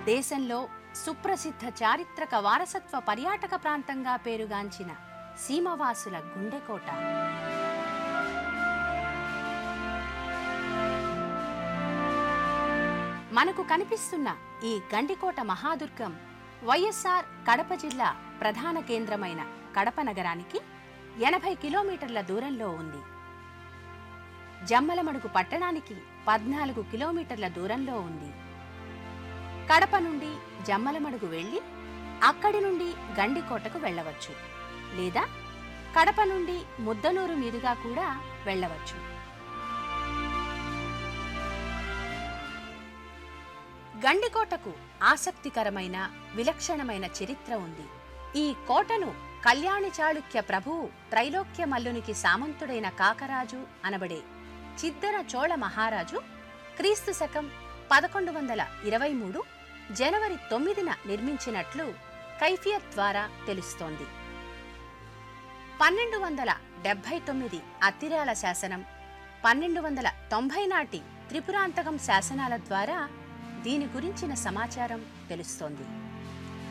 దేశంలో సుప్రసిద్ధ చారిత్రక వారసత్వ పర్యాటక ప్రాంతంగా పేరుగాంచిన సీమవాసుల గుండెకోట మనకు కనిపిస్తున్న ఈ గండికోట మహాదుర్గం వైఎస్ఆర్ కడప జిల్లా ప్రధాన కేంద్రమైన కడప నగరానికి ఎనభై కిలోమీటర్ల దూరంలో ఉంది జమ్మలమడుగు పట్టణానికి పద్నాలుగు కిలోమీటర్ల దూరంలో ఉంది కడప నుండి జమ్మలమడుగు వెళ్ళి అక్కడి నుండి గండికోటకు వెళ్ళవచ్చు లేదా కడప నుండి ముద్దనూరు మీదుగా కూడా వెళ్ళవచ్చు గండికోటకు ఆసక్తికరమైన విలక్షణమైన చరిత్ర ఉంది ఈ కోటను కళ్యాణి చాళుక్య ప్రభువు త్రైలోక్య మల్లునికి సామంతుడైన కాకరాజు అనబడే చిద్దర చోళ మహారాజు క్రీస్తు శకం పదకొండు వందల ఇరవై మూడు జనవరి తొమ్మిదిన నిర్మించినట్లు కైఫియత్ ద్వారా తెలుస్తోంది పన్నెండు వందల డెబ్బై తొమ్మిది అత్తిరాల శాసనం పన్నెండు వందల తొంభై నాటి త్రిపురాంతకం శాసనాల ద్వారా దీని గురించిన సమాచారం తెలుస్తోంది